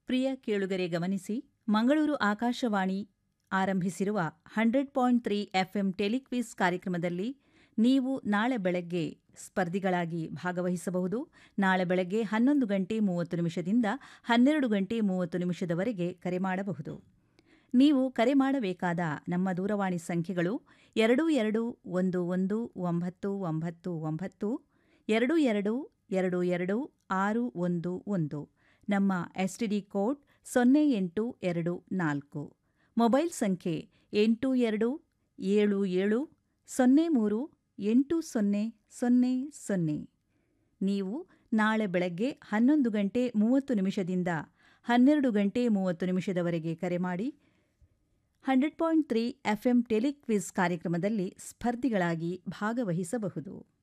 ಪ್ರಿಯ ಕೇಳುಗರೆ ಗಮನಿಸಿ ಮಂಗಳೂರು ಆಕಾಶವಾಣಿ ಆರಂಭಿಸಿರುವ hundred point three F M telequiz ಕಾರ್ಯಕ್ರಮದಲ್ಲಿ ನೀವು ನಾಳೆ ಬೆಳಗ್ಗೆ ಸ್ಪರ್ಧಿಗಳಾಗಿ ಭಾಗವಹಿಸಬಹುದು ನಾಳೆ ಬೆಳಗ್ಗೆ ಹನ್ನೊಂದು ಗಂಟೆ ಮೂವತ್ತು ನಿಮಿಷದಿಂದ ಹನ್ನೆರಡು ಗಂಟೆ ಮೂವತ್ತು ನಿಮಿಷದವರೆಗೆ ಕರೆ ಮಾಡಬಹುದು ನೀವು ಕರೆ ಮಾಡಬೇಕಾದ ನಮ್ಮ ದೂರವಾಣಿ ಸಂಖ್ಯೆಗಳು ಎರಡು ಎರಡು ಒಂದು ಒಂದು ಒಂಬತ್ತು ಒಂಬತ್ತು ಒಂಬತ್ತು ಎರಡು ಎರಡು ಎರಡು ಎರಡು ಆರು ಒಂದು ಒಂದು ನಮ್ಮ ಎಸ್ಟಿಡಿ ಕೋಡ್ ಸೊನ್ನೆ ಎಂಟು ಎರಡು ನಾಲ್ಕು ಮೊಬೈಲ್ ಸಂಖ್ಯೆ ಎಂಟು ಎರಡು ಏಳು ಏಳು ಸೊನ್ನೆ ಮೂರು ಎಂಟು ಸೊನ್ನೆ ಸೊನ್ನೆ ಸೊನ್ನೆ ನೀವು ನಾಳೆ ಬೆಳಗ್ಗೆ ಹನ್ನೊಂದು ಗಂಟೆ ಮೂವತ್ತು ನಿಮಿಷದಿಂದ ಹನ್ನೆರಡು ಗಂಟೆ ಮೂವತ್ತು ನಿಮಿಷದವರೆಗೆ ಕರೆ ಮಾಡಿ hundred point three F M telequiz ಕಾರ್ಯಕ್ರಮದಲ್ಲಿ ಸ್ಪರ್ಧಿಗಳಾಗಿ ಭಾಗವಹಿಸಬಹುದು